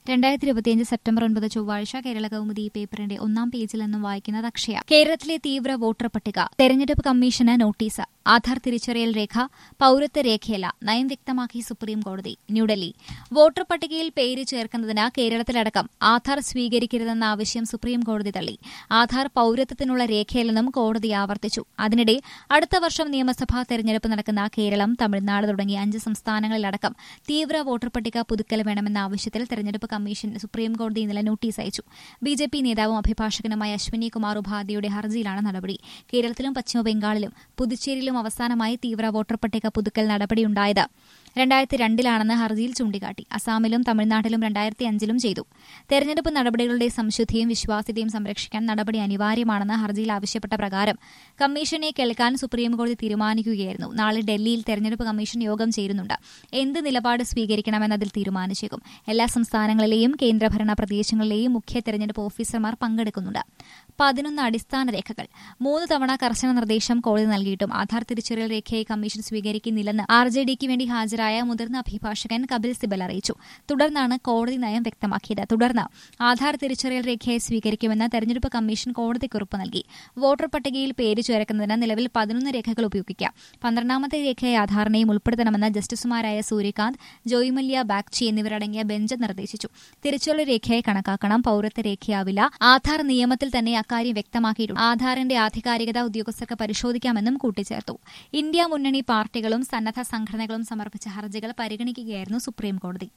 രണ്ടായിരത്തി ഇരുപത്തിയഞ്ച് സെപ്റ്റംബർ ഒൻപത് ചൊവ്വാഴ്ച കേരള കൗമുദി പേപ്പറിന്റെ ഒന്നാം പേജിൽ നിന്നും വായിക്കുന്നത് അക്ഷയ കേരളത്തിലെ തീവ്ര വോട്ടർ പട്ടിക തെരഞ്ഞെടുപ്പ് കമ്മീഷന് നോട്ടീസ് ആധാർ തിരിച്ചറിയൽ രേഖ പൌരത്വ രേഖയല്ല നയം വ്യക്തമാക്കി സുപ്രീം കോടതി ന്യൂഡൽഹി വോട്ടർ പട്ടികയിൽ പേര് ചേർക്കുന്നതിന് കേരളത്തിലടക്കം ആധാർ സ്വീകരിക്കരുതെന്ന ആവശ്യം സുപ്രീം കോടതി തള്ളി ആധാർ പൌരത്വത്തിനുള്ള രേഖയല്ലെന്നും കോടതി ആവർത്തിച്ചു അതിനിടെ അടുത്ത വർഷം നിയമസഭാ തെരഞ്ഞെടുപ്പ് നടക്കുന്ന കേരളം തമിഴ്നാട് തുടങ്ങിയ അഞ്ച് സംസ്ഥാനങ്ങളിലടക്കം തീവ്ര വോട്ടർ പട്ടിക പുതുക്കൽ വേണമെന്ന ആവശ്യത്തിൽ തെരഞ്ഞെടുപ്പ് കമ്മീഷൻ സുപ്രീം കോടതി ഇന്നലെ നോട്ടീസ് അയച്ചു ബി ജെ പി നേതാവും അഭിഭാഷകനുമായ അശ്വിനി കുമാർ ഉപാധ്യയുടെ ഹർജിയിലാണ് നടപടി കേരളത്തിലും പശ്ചിമബംഗാളിലും പുതുച്ചേരിയിലും അവസാനമായി തീവ്ര വോട്ടർ പട്ടിക പുതുക്കൽ നടപടിയുണ്ടായത് രണ്ടായിരത്തി രണ്ടിലാണെന്ന് ഹർജിയിൽ ചൂണ്ടിക്കാട്ടി അസാമിലും തമിഴ്നാട്ടിലും രണ്ടായിരത്തി അഞ്ചിലും ചെയ്തു തെരഞ്ഞെടുപ്പ് നടപടികളുടെ സംശുദ്ധിയും വിശ്വാസ്യതയും സംരക്ഷിക്കാൻ നടപടി അനിവാര്യമാണെന്ന് ഹർജിയിൽ ആവശ്യപ്പെട്ട പ്രകാരം കമ്മീഷനെ കേൾക്കാൻ സുപ്രീംകോടതി തീരുമാനിക്കുകയായിരുന്നു നാളെ ഡൽഹിയിൽ തെരഞ്ഞെടുപ്പ് കമ്മീഷൻ യോഗം ചേരുന്നുണ്ട് എന്ത് നിലപാട് സ്വീകരിക്കണമെന്നതിൽ തീരുമാനിച്ചേക്കും എല്ലാ സംസ്ഥാനങ്ങളിലെയും കേന്ദ്രഭരണ പ്രദേശങ്ങളിലെയും മുഖ്യ തെരഞ്ഞെടുപ്പ് ഓഫീസർമാർ പങ്കെടുക്കുന്നുണ്ട് പതിനൊന്ന് അടിസ്ഥാന രേഖകൾ മൂന്ന് തവണ കർശന നിർദ്ദേശം കോടതി നൽകിയിട്ടും ആധാർ തിരിച്ചറിയൽ രേഖയെ കമ്മീഷൻ സ്വീകരിക്കുന്നില്ലെന്ന് ആർ ജെ ഡിക്ക് വേണ്ടി ഹാജരായ മുതിർന്ന അഭിഭാഷകൻ കപിൽ സിബൽ അറിയിച്ചു തുടർന്നാണ് കോടതി നയം വ്യക്തമാക്കിയത് തുടർന്ന് ആധാർ തിരിച്ചറിയൽ രേഖയെ സ്വീകരിക്കുമെന്ന് തെരഞ്ഞെടുപ്പ് കമ്മീഷൻ കോടതി കുറിപ്പ് നൽകി വോട്ടർ പട്ടികയിൽ പേര് ചേർക്കുന്നതിന് നിലവിൽ പതിനൊന്ന് രേഖകൾ ഉപയോഗിക്കാം പന്ത്രണ്ടാമത്തെ രേഖയായ ആധാറിനെയും ഉൾപ്പെടുത്തണമെന്ന് ജസ്റ്റിസുമാരായ സൂര്യകാന്ത് ജോയ്മല്യ ബാഗ്ചി എന്നിവരടങ്ങിയ ബെഞ്ച് നിർദ്ദേശിച്ചു തിരിച്ചുള്ള രേഖയെ കണക്കാക്കണം പൌരത്വ രേഖയാവില്ല ആധാർ നിയമത്തിൽ തന്നെ അക്കാര്യം വ്യക്തമാക്കിയിട്ടുണ്ട് ആധാറിന്റെ ആധികാരികത ഉദ്യോഗസ്ഥർക്ക് പരിശോധിക്കാമെന്നും കൂട്ടിച്ചേർത്തു ഇന്ത്യ മുന്നണി പാർട്ടികളും സന്നദ്ധ സംഘടനകളും സമർപ്പിച്ച ഹർജികൾ പരിഗണിക്കുകയായിരുന്നു സുപ്രീംകോടതി